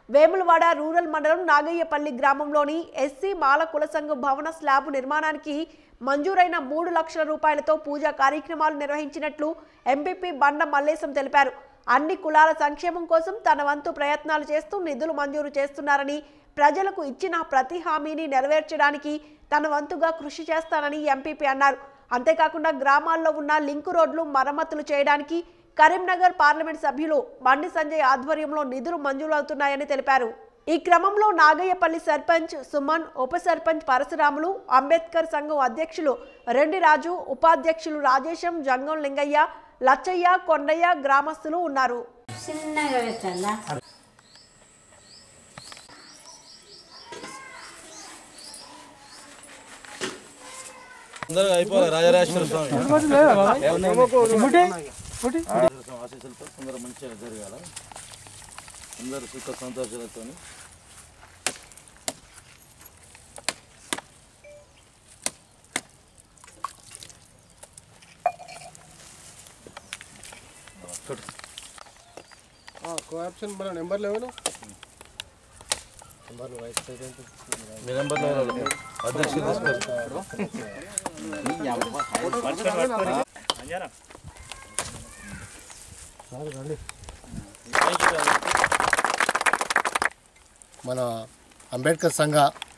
Vemulawada rural మండలం నాగయ్యపల్లి గ్రామంలోని SC మాల కుల సంఘం భవన స్లాబ్ నిర్మాణానికి మంజూరైన మూడు లక్షల రూపాయలతో పూజా కార్యక్రమాలు నిర్వహించినట్లు ఎంపీపీ బండ మల్లేశం తెలిపారు అన్ని కులాల సంక్షేమం కోసం తన వంతు ప్రయత్నాలు చేస్తూ నిధులు మంజూరు చేస్తున్నారని ప్రజలకు ఇచ్చిన ప్రతి హామీని నెరవేర్చడానికి తన వంతుగా కృషి చేస్తానని ఎంపీపీ అన్నారు అంతేకాకుండా గ్రామాల్లో ఉన్న లింకు రోడ్లు మరమ్మతులు చేయడానికి కరీంనగర్ పార్లమెంట్ సభ్యులు బండి సంజయ్ ఆధ్వర్యంలో నిధులు మంజూరవుతున్నాయని తెలిపారు ఈ క్రమంలో నాగయ్యపల్లి సర్పంచ్ సుమన్ ఉప సర్పంచ్ పరశురాములు అంబేద్కర్ సంఘం అధ్యక్షులు రెండి రాజు ఉపాధ్యక్షులు రాజేశం జంగం లింగయ్య లచ్చయ్య కొండయ్య గ్రామస్తులు ఉన్నారు చిన్నగా పెట్టాలా తొందరగా అయిపోవాలి రాజరాజేశ్వర స్వామి ఆశీస్సులతో తొందర మంచిగా జరగాల అందరు సుఖ సంతోషాలతో కోఆప్షన్ మన నెంబర్ లేవను మీ నెంబర్ అధ్యక్షులు తీసుకోరు మన అంబేద్కర్ సంఘ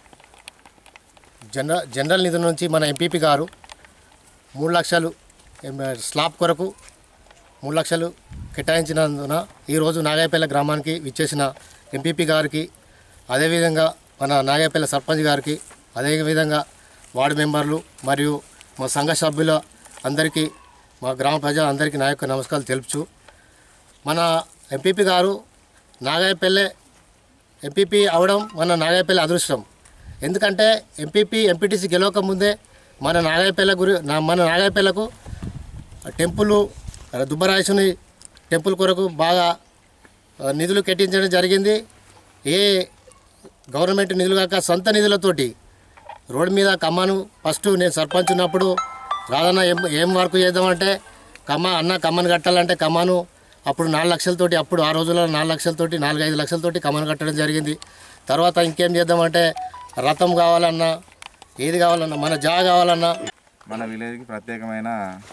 జనరల్ జనరల్ నిధుల నుంచి మన ఎంపీపీ గారు మూడు లక్షలు ఎం- స్లాబ్ కొరకు మూడు లక్షలు కేటాయించినందున ఈరోజు నాగాయపల్లి గ్రామానికి విచ్చేసిన ఎంపీపీ గారికి అదేవిధంగా మన నాగాయపల్లి సర్పంచ్ గారికి అదేవిధంగా వార్డు మెంబర్లు మరియు మా సంఘ సభ్యుల అందరికీ మా గ్రామ ప్రజలందరికీ నా యొక్క నమస్కారాలు తెలుపుచు మన ఎంపీపీ గారు నాగాయపల్లె ఎంపీపీ అవడం మన నాగాయపల్లి అదృష్టం ఎందుకంటే ఎంపీపీ ఎంపీటీసీ గెలవక ముందే మన నాగాయపల్లె గురి నా- మన నాగాయపల్లెకు టెంపుల్ దుబ్బరాజుని టెంపుల్ కొరకు బాగా ఆ, నిధులు కేటాయించడం జరిగింది ఏ గవర్నమెంట్ నిధులు కాక సొంత నిధులతోటి రోడ్డు మీద కమ్మను ఫస్ట్ నేను సర్పంచ్ ఉన్నప్పుడు రాదన్న ఏం ఏం వర్క్ చేద్దామంటే కమ్మ అన్న కమ్మను కట్టాలంటే కమ్మను అప్పుడు నాలుగు లక్షలతోటి అప్పుడు ఆ రోజుల్లో నాలుగు లక్షలతోటి నాలుగు ఐదు లక్షలతోటి కమ్మను కట్టడం జరిగింది తర్వాత ఇంకేం చేద్దామంటే రథం కావాలన్నా ఏది కావాలన్నా మన జా కావాలన్నా మన విలేజ్కి ప్రత్యేకమైన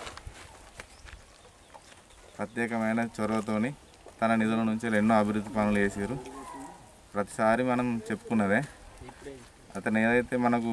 ప్రత్యేకమైన చొరవతోని తన నిధుల నుంచి ఎన్నో అభివృద్ధి పనులు చేసారు ప్రతిసారి మనం చెప్పుకున్నదే అతను ఏదైతే మనకు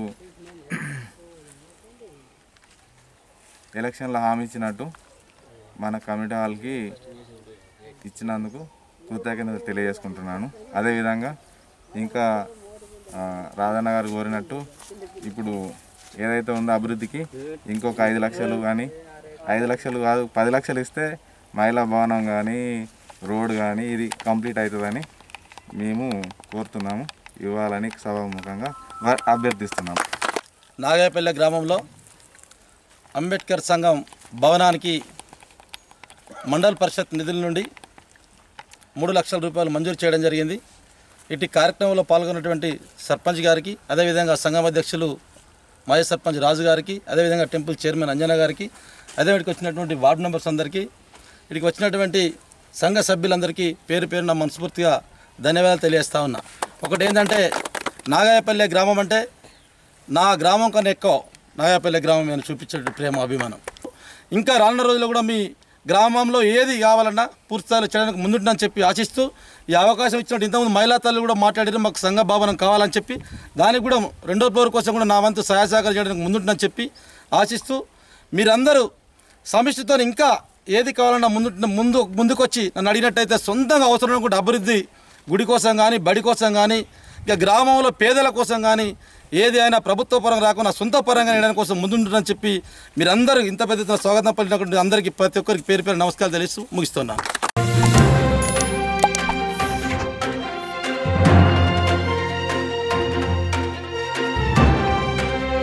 ఎలక్షన్లో హామీ ఇచ్చినట్టు మన కమిటీ హాల్కి ఇచ్చినందుకు కృతజ్ఞతలు తెలియజేసుకుంటున్నాను అదేవిధంగా ఇంకా ఆ, రాధన్న గారు కోరినట్టు ఇప్పుడు ఏదైతే ఉందో అభివృద్ధికి ఇంకొక ఐదు లక్షలు కానీ ఐదు లక్షలు కాదు పది లక్షలు ఇస్తే మహిళా భవనం కానీ రోడ్ కానీ ఇది కంప్లీట్ అవుతుందని మేము కోరుతున్నాము ఇవ్వాలని సభాముఖంగా వ- అభ్యర్థిస్తున్నాము నాగాయపల్లె గ్రామంలో అంబేద్కర్ సంఘం భవనానికి మండల పరిషత్ నిధుల నుండి మూడు లక్షల రూపాయలు మంజూరు చేయడం జరిగింది ఇటు కార్యక్రమంలో పాల్గొన్నటువంటి సర్పంచ్ గారికి అదేవిధంగా సంఘం అధ్యక్షులు మాజీ సర్పంచ్ రాజు గారికి అదేవిధంగా టెంపుల్ చైర్మన్ అంజన గారికి అదే ఇక్కడికి వచ్చినటువంటి వార్డు మెంబర్స్ అందరికీ ఇక్కడికి వచ్చినటువంటి సంఘ సభ్యులందరికీ పేరు పేరున మనస్ఫూర్తిగా ధన్యవాదాలు తెలియజేస్తా ఉన్నా ఒకటి ఏంటంటే నాగాయపల్లె గ్రామం అంటే నా గ్రామం కన్నా ఎక్కువ నాగాపల్లి గ్రామం నేను చూపించే ప్రేమ అభిమానం ఇంకా రానున్న రోజుల్లో కూడా మీ గ్రామంలో ఏది కావాలన్నా పూర్తి స్థాయిలో చేయడానికి ముందుంటుందని చెప్పి ఆశిస్తూ ఈ అవకాశం ఇచ్చినట్టు ఇంతకుముందు మహిళా తల్లి కూడా మాట్లాడారు మాకు సంఘ భావనం కావాలని చెప్పి దానికి కూడా రెండో ఫ్లోర్ కోసం కూడా నా వంతు సహాయ సహకారం చేయడానికి ముందుంటుందని చెప్పి ఆశిస్తూ మీరందరూ సమిష్టితో ఇంకా ఏది కావాలన్నా ముందు ముందు ముందుకొచ్చి నన్ను అడిగినట్టయితే సొంతంగా అవసరం కూడా అభివృద్ధి గుడి కోసం కానీ బడి కోసం కానీ ఇక గ్రామంలో పేదల కోసం కానీ ఏది అయినా ప్రభుత్వ పరంగా రాకుండా సొంత పరంగా వేయడానికి కోసం ముందుంటుందని చెప్పి మీరందరూ ఇంత పెద్ద ఎత్తున స్వాగతం పలికినటువంటి అందరికీ ప్రతి ఒక్కరికి పేరు పేరు నమస్కారాలు తెలుస్తూ ముగిస్తున్నాను